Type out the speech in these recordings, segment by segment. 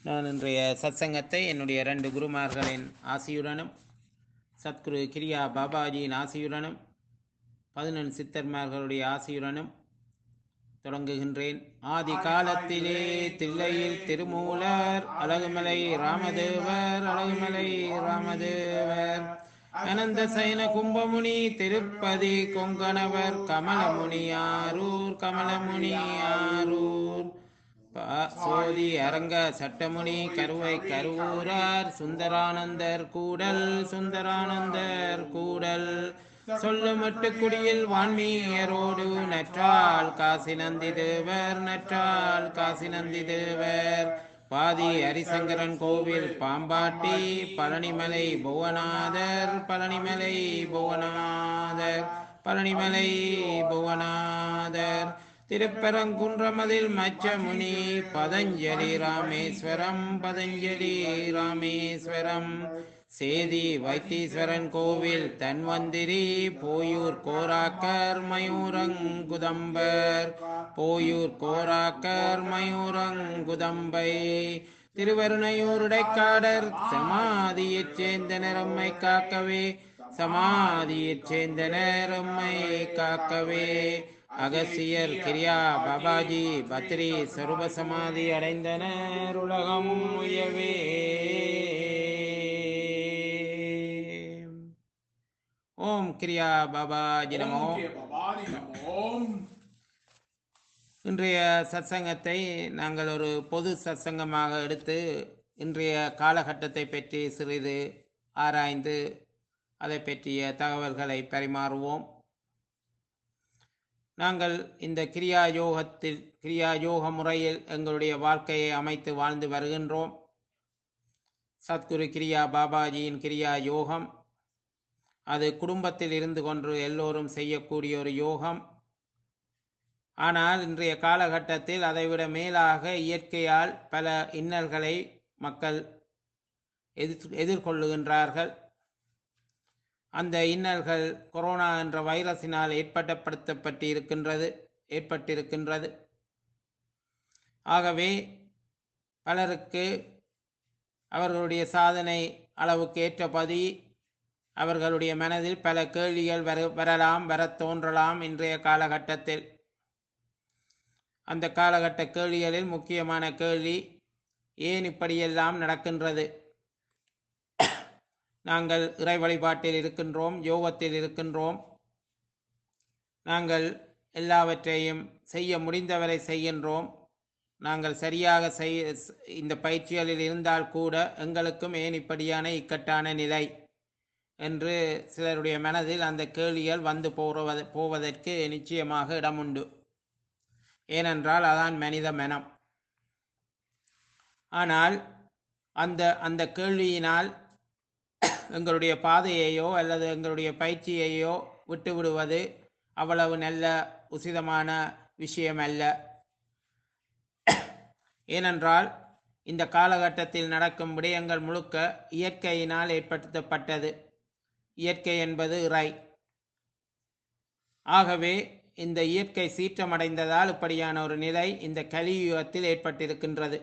நான் இன்றைய சத்சங்கத்தை என்னுடைய இரண்டு குருமார்களின் ஆசியுடனும் சத்குரு கிரியா பாபாஜியின் ஆசியுடனும் பதினெண் சித்தர்மார்களுடைய ஆசியுடனும் தொடங்குகின்றேன் ஆதி காலத்திலே தில்லையில் திருமூலர் அழகுமலை ராமதேவர் அழகுமலை ராமதேவர் அனந்த சயன கும்பமுனி திருப்பதி கொங்கணவர் கமலமுனி ஆரூர் கமலமுனி ஆரூர் பா- சோதி அரங்க சட்டமுனி கருவை கருவூரார் சுந்தரானந்தர் கூடல் சுந்தரானந்தர் கூடல் சொல்லுமட்டு குடியில் வான்மீயரோடு நற்றால் காசி நந்தி தேவர் நற்றால் காசி நந்தி தேவர் பாதி ஹரிசங்கரன் கோவில் பாம்பாட்டி பழனிமலை புவனாதர் பழனிமலை புவனாதர் பழனிமலை புவனாதர் திருப்பரங்குன்றமதில் மச்சமுனி பதஞ்சலி ராமேஸ்வரம் பதஞ்சலி ராமேஸ்வரம் சேதி வைத்தீஸ்வரன் கோவில் தன்வந்திரி போயூர் கோராக்கர் மயூரங்குதம்பர் போயூர் கோராக்கர் மயூரங்குதம்பை திருவருணையூருடைக்காடர் சமாதியைச் சேர்ந்தனர் அம்மை காக்கவே சமாதியைச் சேர்ந்தனர் அம்மை காக்கவே அகசியர் கிரியா பாபாஜி பத்ரி சருப சமாதி அடைந்தனர் உலகம் உயவே ஓம் கிரியா பாபாஜி நமோ ஓம் கிரிய பவானி நமோம் இன்றைய சத்சங்கத்தை நாங்கள் ஒரு பொது சத்சங்கமாக எடுத்து இன்றைய காலகட்டத்தை பற்றி சிறிது ஆராய்ந்து அதை பற்றிய தகவல்களை பரிமாறுவோம் நாங்கள் இந்த கிரியா யோகத்தில் கிரியா யோக முறையில் எங்களுடைய வாழ்க்கையை அமைத்து வாழ்ந்து வருகின்றோம் சத்குரு கிரியா பாபாஜியின் கிரியா யோகம் அது குடும்பத்தில் இருந்து கொண்டு எல்லோரும் செய்யக்கூடிய ஒரு யோகம் ஆனால் இன்றைய காலகட்டத்தில் அதைவிட மேலாக இயற்கையால் பல இன்னல்களை மக்கள் எதிர் எதிர்கொள்ளுகின்றார்கள் அந்த இன்னல்கள் கொரோனா என்ற வைரஸினால் ஏற்பட்டப்படுத்தப்பட்டு இருக்கின்றது ஏற்பட்டிருக்கின்றது ஆகவே பலருக்கு அவர்களுடைய சாதனை அளவுக்கு ஏற்றபடி அவர்களுடைய மனதில் பல கேள்விகள் வர வரலாம் வரத் தோன்றலாம் இன்றைய காலகட்டத்தில் அந்த காலகட்ட கேள்விகளில் முக்கியமான கேள்வி ஏன் இப்படியெல்லாம் நடக்கின்றது நாங்கள் இறை வழிபாட்டில் இருக்கின்றோம் யோகத்தில் இருக்கின்றோம் நாங்கள் எல்லாவற்றையும் செய்ய முடிந்தவரை செய்கின்றோம் நாங்கள் சரியாக செய் இந்த பயிற்சிகளில் இருந்தால் கூட எங்களுக்கும் ஏன் இப்படியான இக்கட்டான நிலை என்று சிலருடைய மனதில் அந்த கேள்விகள் வந்து போவது போவதற்கு நிச்சயமாக இடமுண்டு ஏனென்றால் அதான் மனித மனம் ஆனால் அந்த அந்த கேள்வியினால் எங்களுடைய பாதையையோ அல்லது எங்களுடைய பயிற்சியையோ விட்டு விடுவது அவ்வளவு நல்ல உசிதமான விஷயம் அல்ல ஏனென்றால் இந்த காலகட்டத்தில் நடக்கும் விடயங்கள் முழுக்க இயற்கையினால் ஏற்படுத்தப்பட்டது இயற்கை என்பது இறை ஆகவே இந்த இயற்கை சீற்றமடைந்ததால் இப்படியான ஒரு நிலை இந்த கலியுகத்தில் ஏற்பட்டிருக்கின்றது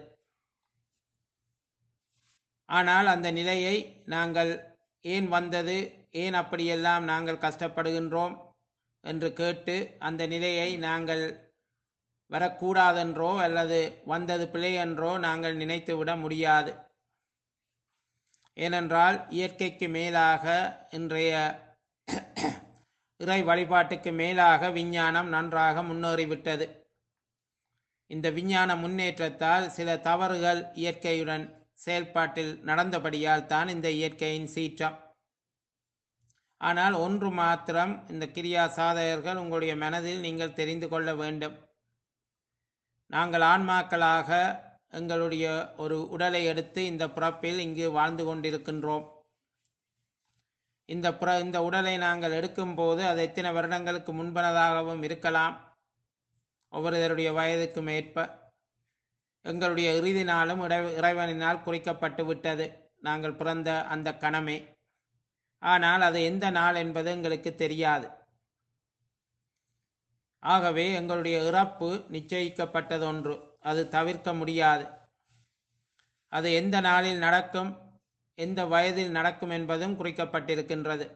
ஆனால் அந்த நிலையை நாங்கள் ஏன் வந்தது ஏன் அப்படியெல்லாம் நாங்கள் கஷ்டப்படுகின்றோம் என்று கேட்டு அந்த நிலையை நாங்கள் வரக்கூடாதென்றோ அல்லது வந்தது பிழை என்றோ நாங்கள் நினைத்து விட முடியாது ஏனென்றால் இயற்கைக்கு மேலாக இன்றைய இறை வழிபாட்டுக்கு மேலாக விஞ்ஞானம் நன்றாக முன்னேறிவிட்டது இந்த விஞ்ஞான முன்னேற்றத்தால் சில தவறுகள் இயற்கையுடன் செயல்பாட்டில் நடந்தபடியால் தான் இந்த இயற்கையின் சீற்றம் ஆனால் ஒன்று மாத்திரம் இந்த கிரியா சாதகர்கள் உங்களுடைய மனதில் நீங்கள் தெரிந்து கொள்ள வேண்டும் நாங்கள் ஆன்மாக்களாக எங்களுடைய ஒரு உடலை எடுத்து இந்த பிறப்பில் இங்கு வாழ்ந்து கொண்டிருக்கின்றோம் இந்த புற இந்த உடலை நாங்கள் எடுக்கும்போது அது எத்தனை வருடங்களுக்கு முன்பனதாகவும் இருக்கலாம் ஒவ்வொருவருடைய வயதுக்கும் ஏற்ப எங்களுடைய இறுதி நாளும் இறை இறைவனினால் குறிக்கப்பட்டு விட்டது நாங்கள் பிறந்த அந்த கணமே ஆனால் அது எந்த நாள் என்பது எங்களுக்கு தெரியாது ஆகவே எங்களுடைய இறப்பு நிச்சயிக்கப்பட்டதொன்று அது தவிர்க்க முடியாது அது எந்த நாளில் நடக்கும் எந்த வயதில் நடக்கும் என்பதும் குறிக்கப்பட்டிருக்கின்றது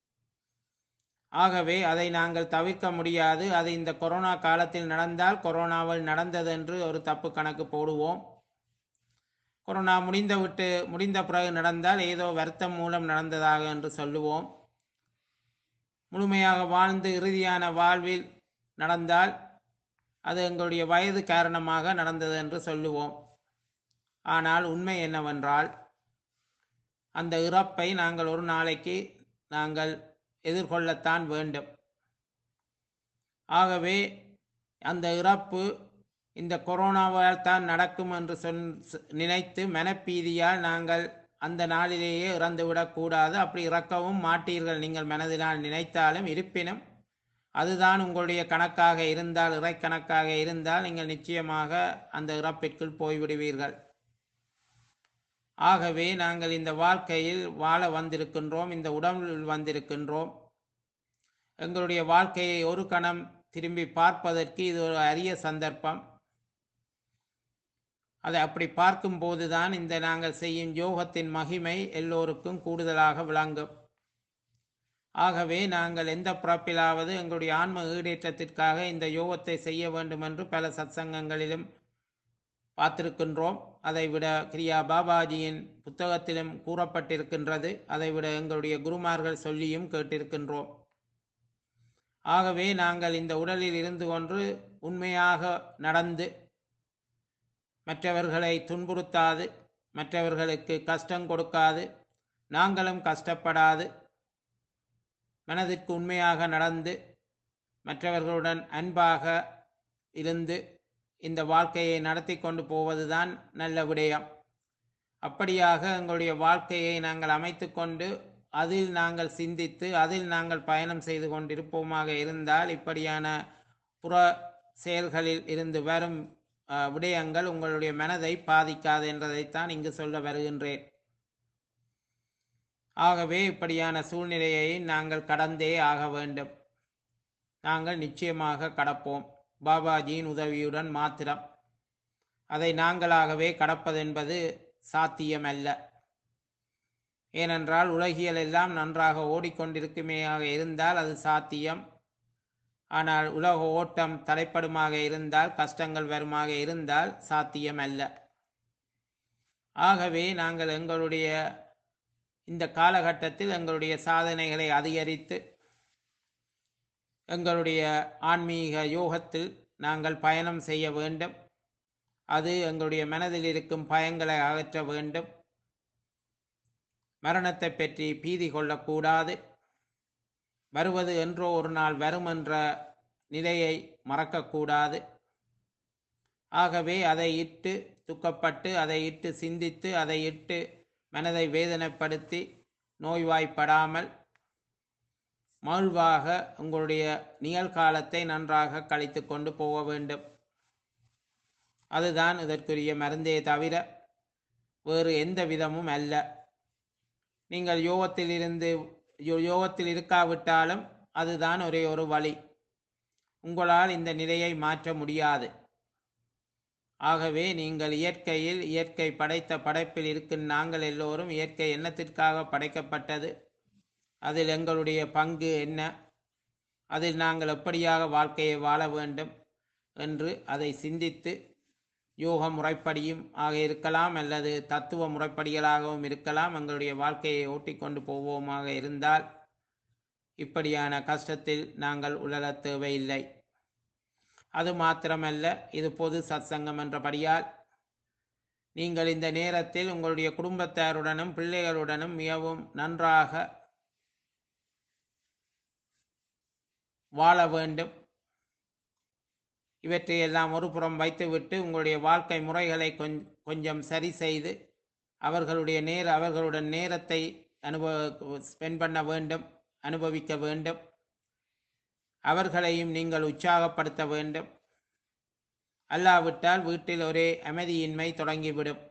ஆகவே அதை நாங்கள் தவிர்க்க முடியாது அது இந்த கொரோனா காலத்தில் நடந்தால் கொரோனாவில் நடந்தது என்று ஒரு தப்பு கணக்கு போடுவோம் கொரோனா முடிந்த விட்டு முடிந்த பிறகு நடந்தால் ஏதோ வருத்தம் மூலம் நடந்ததாக என்று சொல்லுவோம் முழுமையாக வாழ்ந்து இறுதியான வாழ்வில் நடந்தால் அது எங்களுடைய வயது காரணமாக நடந்தது என்று சொல்லுவோம் ஆனால் உண்மை என்னவென்றால் அந்த இறப்பை நாங்கள் ஒரு நாளைக்கு நாங்கள் எதிர்கொள்ளத்தான் வேண்டும் ஆகவே அந்த இறப்பு இந்த கொரோனாவால் தான் நடக்கும் என்று சொன் நினைத்து மனப்பீதியால் நாங்கள் அந்த நாளிலேயே இறந்துவிடக்கூடாது அப்படி இறக்கவும் மாட்டீர்கள் நீங்கள் மனதினால் நினைத்தாலும் இருப்பினும் அதுதான் உங்களுடைய கணக்காக இருந்தால் இறை கணக்காக இருந்தால் நீங்கள் நிச்சயமாக அந்த இறப்பிற்குள் போய்விடுவீர்கள் ஆகவே நாங்கள் இந்த வாழ்க்கையில் வாழ வந்திருக்கின்றோம் இந்த உடம்பில் வந்திருக்கின்றோம் எங்களுடைய வாழ்க்கையை ஒரு கணம் திரும்பி பார்ப்பதற்கு இது ஒரு அரிய சந்தர்ப்பம் அதை அப்படி பார்க்கும்போது தான் இந்த நாங்கள் செய்யும் யோகத்தின் மகிமை எல்லோருக்கும் கூடுதலாக விளங்கும் ஆகவே நாங்கள் எந்த பிறப்பிலாவது எங்களுடைய ஆன்ம ஈடேற்றத்திற்காக இந்த யோகத்தை செய்ய வேண்டும் என்று பல சத்சங்கங்களிலும் பார்த்திருக்கின்றோம் அதைவிட கிரியா பாபாஜியின் புத்தகத்திலும் கூறப்பட்டிருக்கின்றது அதைவிட எங்களுடைய குருமார்கள் சொல்லியும் கேட்டிருக்கின்றோம் ஆகவே நாங்கள் இந்த உடலில் இருந்து கொண்டு உண்மையாக நடந்து மற்றவர்களை துன்புறுத்தாது மற்றவர்களுக்கு கஷ்டம் கொடுக்காது நாங்களும் கஷ்டப்படாது மனதிற்கு உண்மையாக நடந்து மற்றவர்களுடன் அன்பாக இருந்து இந்த வாழ்க்கையை நடத்தி கொண்டு போவதுதான் நல்ல விடயம் அப்படியாக எங்களுடைய வாழ்க்கையை நாங்கள் அமைத்து கொண்டு அதில் நாங்கள் சிந்தித்து அதில் நாங்கள் பயணம் செய்து கொண்டிருப்போமாக இருந்தால் இப்படியான புற செயல்களில் இருந்து வரும் அஹ், விடயங்கள் உங்களுடைய மனதை பாதிக்காது என்றதைத்தான் இங்கு சொல்ல வருகின்றேன் ஆகவே இப்படியான சூழ்நிலையை நாங்கள் கடந்தே ஆக வேண்டும் நாங்கள் நிச்சயமாக கடப்போம் பாபாஜியின் உதவியுடன் மாத்திரம் அதை நாங்களாகவே கடப்பதென்பது சாத்தியமல்ல ஏனென்றால் உலகியல் எல்லாம் நன்றாக ஓடிக்கொண்டிருக்குமேயாக இருந்தால் அது சாத்தியம் ஆனால் உலக ஓட்டம் தடைப்படுமாக இருந்தால் கஷ்டங்கள் வருமாக இருந்தால் சாத்தியம் அல்ல ஆகவே நாங்கள் எங்களுடைய இந்த காலகட்டத்தில் எங்களுடைய சாதனைகளை அதிகரித்து எங்களுடைய ஆன்மீக யோகத்தில் நாங்கள் பயணம் செய்ய வேண்டும் அது எங்களுடைய மனதில் இருக்கும் பயங்களை அகற்ற வேண்டும் மரணத்தை பற்றி பீதி கொள்ளக்கூடாது வருவது என்றோ ஒரு நாள் வரும் என்ற நிலையை மறக்கக்கூடாது ஆகவே அதை இட்டு துக்கப்பட்டு அதை இட்டு சிந்தித்து அதை இட்டு மனதை வேதனைப்படுத்தி நோய்வாய்ப்படாமல் மகிழ்வாக உங்களுடைய நிகழ்காலத்தை நன்றாக கழித்து கொண்டு போக வேண்டும் அதுதான் இதற்குரிய மருந்தே தவிர வேறு எந்த விதமும் அல்ல நீங்கள் யோகத்தில் இருந்து யோ- யோகத்தில் இருக்காவிட்டாலும் அதுதான் ஒரே ஒரு வழி உங்களால் இந்த நிலையை மாற்ற முடியாது ஆகவே நீங்கள் இயற்கையில் இயற்கை படைத்த படைப்பில் இருக்கும் நாங்கள் எல்லோரும் இயற்கை எண்ணத்திற்காக படைக்கப்பட்டது அதில் எங்களுடைய பங்கு என்ன அதில் நாங்கள் எப்படியாக வாழ்க்கையை வாழ வேண்டும் என்று அதை சிந்தித்து யோக முறைப்படியும் ஆக இருக்கலாம் அல்லது தத்துவ முறைப்படிகளாகவும் இருக்கலாம் எங்களுடைய வாழ்க்கையை ஓட்டிக்கொண்டு போவோமாக இருந்தால் இப்படியான கஷ்டத்தில் நாங்கள் உழலத் தேவையில்லை அது மாத்திரமல்ல இது பொது சத்சங்கம் என்றபடியால் நீங்கள் இந்த நேரத்தில் உங்களுடைய குடும்பத்தாருடனும் பிள்ளைகளுடனும் மிகவும் நன்றாக வாழ வேண்டும் இவற்றையெல்லாம் ஒரு புறம் வைத்துவிட்டு உங்களுடைய வாழ்க்கை முறைகளை கொஞ் கொஞ்சம் சரி செய்து அவர்களுடைய நேர அவர்களுடன் நேரத்தை அனுபவ ஸ்பெண்ட் பண்ண வேண்டும் அனுபவிக்க வேண்டும் அவர்களையும் நீங்கள் உற்சாகப்படுத்த வேண்டும் அல்லாவிட்டால் வீட்டில் ஒரே அமைதியின்மை தொடங்கிவிடும்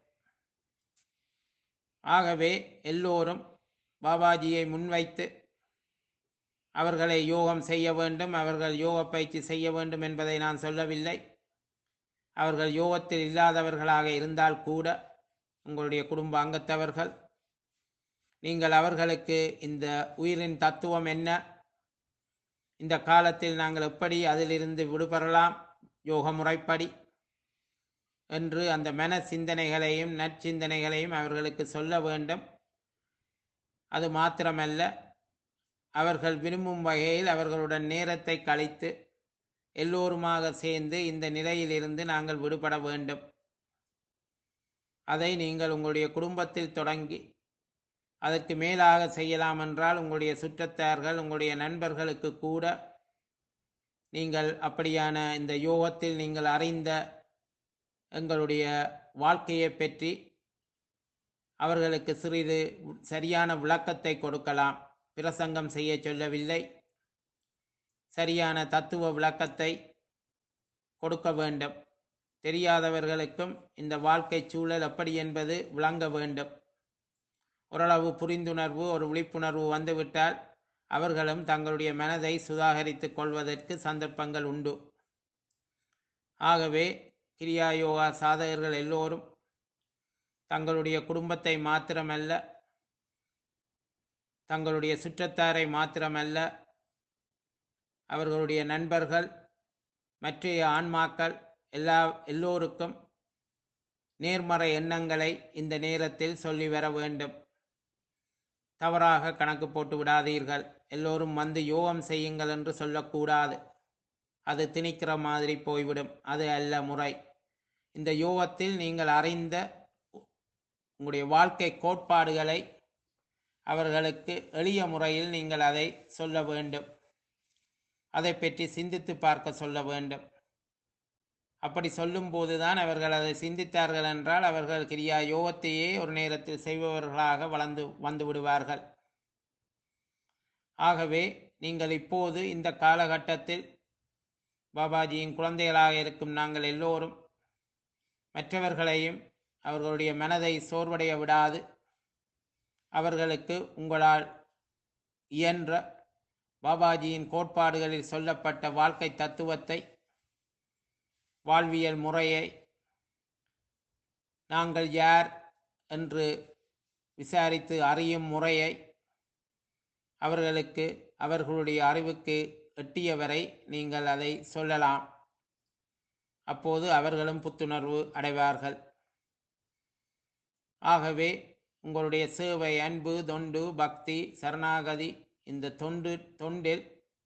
ஆகவே எல்லோரும் பாபாஜியை முன்வைத்து அவர்களை யோகம் செய்ய வேண்டும் அவர்கள் யோக பயிற்சி செய்ய வேண்டும் என்பதை நான் சொல்லவில்லை அவர்கள் யோகத்தில் இல்லாதவர்களாக இருந்தால் கூட உங்களுடைய குடும்ப அங்கத்தவர்கள் நீங்கள் அவர்களுக்கு இந்த உயிரின் தத்துவம் என்ன இந்த காலத்தில் நாங்கள் எப்படி அதிலிருந்து விடுபெறலாம் யோக முறைப்படி என்று அந்த மன சிந்தனைகளையும் நற்சிந்தனைகளையும் அவர்களுக்கு சொல்ல வேண்டும் அது மாத்திரமல்ல அவர்கள் விரும்பும் வகையில் அவர்களுடன் நேரத்தை கழித்து எல்லோருமாக சேர்ந்து இந்த நிலையிலிருந்து நாங்கள் விடுபட வேண்டும் அதை நீங்கள் உங்களுடைய குடும்பத்தில் தொடங்கி அதற்கு மேலாக செய்யலாம் என்றால் உங்களுடைய சுற்றத்தார்கள் உங்களுடைய நண்பர்களுக்கு கூட நீங்கள் அப்படியான இந்த யோகத்தில் நீங்கள் அறிந்த எங்களுடைய வாழ்க்கையை பற்றி அவர்களுக்கு சிறிது சரியான விளக்கத்தை கொடுக்கலாம் பிரசங்கம் செய்ய சொல்லவில்லை சரியான தத்துவ விளக்கத்தை கொடுக்க வேண்டும் தெரியாதவர்களுக்கும் இந்த வாழ்க்கை சூழல் எப்படி என்பது விளங்க வேண்டும் ஓரளவு புரிந்துணர்வு ஒரு விழிப்புணர்வு வந்துவிட்டால் அவர்களும் தங்களுடைய மனதை சுதாகரித்துக் கொள்வதற்கு சந்தர்ப்பங்கள் உண்டு ஆகவே கிரியா யோகா சாதகர்கள் எல்லோரும் தங்களுடைய குடும்பத்தை மாத்திரமல்ல தங்களுடைய சுற்றத்தாரை மாத்திரமல்ல அவர்களுடைய நண்பர்கள் மற்றைய ஆன்மாக்கள் எல்லா எல்லோருக்கும் நேர்மறை எண்ணங்களை இந்த நேரத்தில் சொல்லி வர வேண்டும் தவறாக கணக்கு போட்டு விடாதீர்கள் எல்லோரும் வந்து யோகம் செய்யுங்கள் என்று சொல்லக்கூடாது அது திணிக்கிற மாதிரி போய்விடும் அது அல்ல முறை இந்த யோகத்தில் நீங்கள் அறிந்த உங்களுடைய வாழ்க்கை கோட்பாடுகளை அவர்களுக்கு எளிய முறையில் நீங்கள் அதை சொல்ல வேண்டும் அதை பற்றி சிந்தித்து பார்க்க சொல்ல வேண்டும் அப்படி சொல்லும் போதுதான் அவர்கள் அதை சிந்தித்தார்கள் என்றால் அவர்கள் கிரியா யோகத்தையே ஒரு நேரத்தில் செய்பவர்களாக வளர்ந்து வந்து விடுவார்கள் ஆகவே நீங்கள் இப்போது இந்த காலகட்டத்தில் பாபாஜியின் குழந்தைகளாக இருக்கும் நாங்கள் எல்லோரும் மற்றவர்களையும் அவர்களுடைய மனதை சோர்வடைய விடாது அவர்களுக்கு உங்களால் இயன்ற பாபாஜியின் கோட்பாடுகளில் சொல்லப்பட்ட வாழ்க்கை தத்துவத்தை வாழ்வியல் முறையை நாங்கள் யார் என்று விசாரித்து அறியும் முறையை அவர்களுக்கு அவர்களுடைய அறிவுக்கு எட்டியவரை நீங்கள் அதை சொல்லலாம் அப்போது அவர்களும் புத்துணர்வு அடைவார்கள் ஆகவே உங்களுடைய சேவை அன்பு தொண்டு பக்தி சரணாகதி இந்த தொண்டு தொண்டில்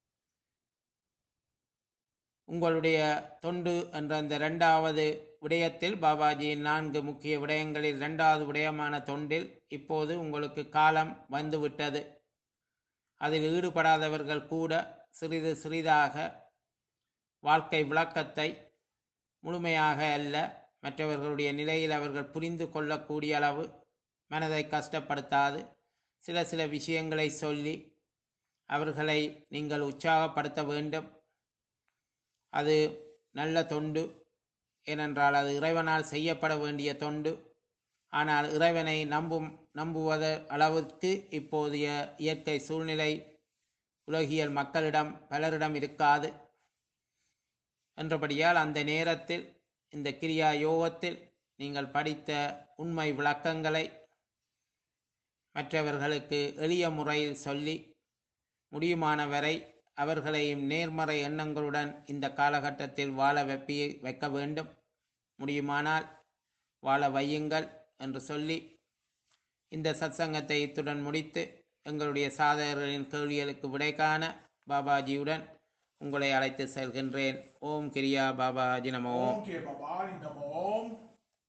உங்களுடைய தொண்டு என்ற அந்த இரண்டாவது விடயத்தில் பாபாஜியின் நான்கு முக்கிய விடயங்களில் இரண்டாவது விடயமான தொண்டில் இப்போது உங்களுக்கு காலம் வந்துவிட்டது அதில் ஈடுபடாதவர்கள் கூட சிறிது சிறிதாக வாழ்க்கை விளக்கத்தை முழுமையாக அல்ல மற்றவர்களுடைய நிலையில் அவர்கள் புரிந்து கொள்ளக்கூடிய அளவு மனதை கஷ்டப்படுத்தாது சில சில விஷயங்களை சொல்லி அவர்களை நீங்கள் உற்சாகப்படுத்த வேண்டும் அது நல்ல தொண்டு ஏனென்றால் அது இறைவனால் செய்யப்பட வேண்டிய தொண்டு ஆனால் இறைவனை நம்பும் நம்புவத அளவிற்கு இப்போதைய இயற்கை சூழ்நிலை உலகியல் மக்களிடம் பலரிடம் இருக்காது என்றபடியால் அந்த நேரத்தில் இந்த கிரியா யோகத்தில் நீங்கள் படித்த உண்மை விளக்கங்களை மற்றவர்களுக்கு எளிய முறையில் சொல்லி முடியுமான வரை அவர்களையும் நேர்மறை எண்ணங்களுடன் இந்த காலகட்டத்தில் வாழ வெப்பி வைக்க வேண்டும் முடியுமானால் வாழ வையுங்கள் என்று சொல்லி இந்த சத்சங்கத்தை இத்துடன் முடித்து எங்களுடைய சாதகர்களின் கேள்விகளுக்கு விடை காண பாபாஜியுடன் உங்களை அழைத்து செல்கின்றேன் ஓம் கிரியா பாபாஜி நம ஓம் Om Ke Babani Namo Om.